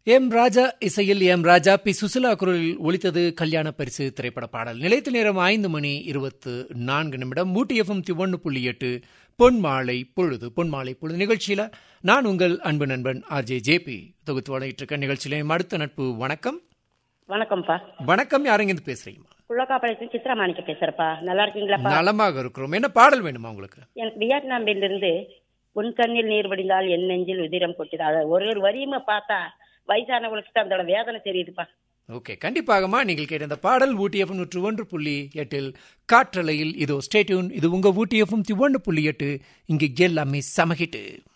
M ராஜா இசையில் M ராஜா B Susheela குரலில் ஒலித்தது கல்யாண பரிசு திரைப்பட பாடல் நிலைத்த நேரம் ஐந்து மணி இருபத்து நான்கு நிமிடம் ஊட்டி எஃப்எம் ஒன்று புள்ளி எட்டு பொன்மாலை பொழுது பொன்மாலை பொழுது நிகழ்ச்சியில நான் உங்கள் அன்பு நண்பன் ஆர் ஜே ஜேபி தொகுத்து வழங்கிட்டு இருக்க நிகழ்ச்சியில அடுத்த நட்பு வணக்கம் வணக்கம்ப்பா வணக்கம் யாருங்க இருந்து பேசுறீங்கம்மா குள்ளக்காப்பாளையத்து சித்ரா மாணிக்க பேசுறப்பா நல்லா இருக்கீங்களாப்பா நலமாக இருக்கிறோம் என்ன பாடல் வேணுமா உங்களுக்கு எனக்கு வியட்நாமில இருந்து உன் கண்ணில் நீர் வடிந்தால் என் நெஞ்சில் உதிரம் கொட்டுது அதை ஒரு ஒரு வரியுமே பார்த்தா வயசானவங்களுக்கு தான் அதோட வேதனை தெரியுதுப்பா ஓகே கண்டிப்பாகமா நீங்கள் கேட்ட இந்த பாடல் ஊட்டி எஃப்எம் நூற்று ஒன்று புள்ளி எட்டில் காற்றலையில் இதோ ஸ்டேட்யூன் இது உங்க ஊட்டி எஃப்எம் ஒன்று புள்ளி எட்டு இங்கு எல்லாமே சமஹிட்டு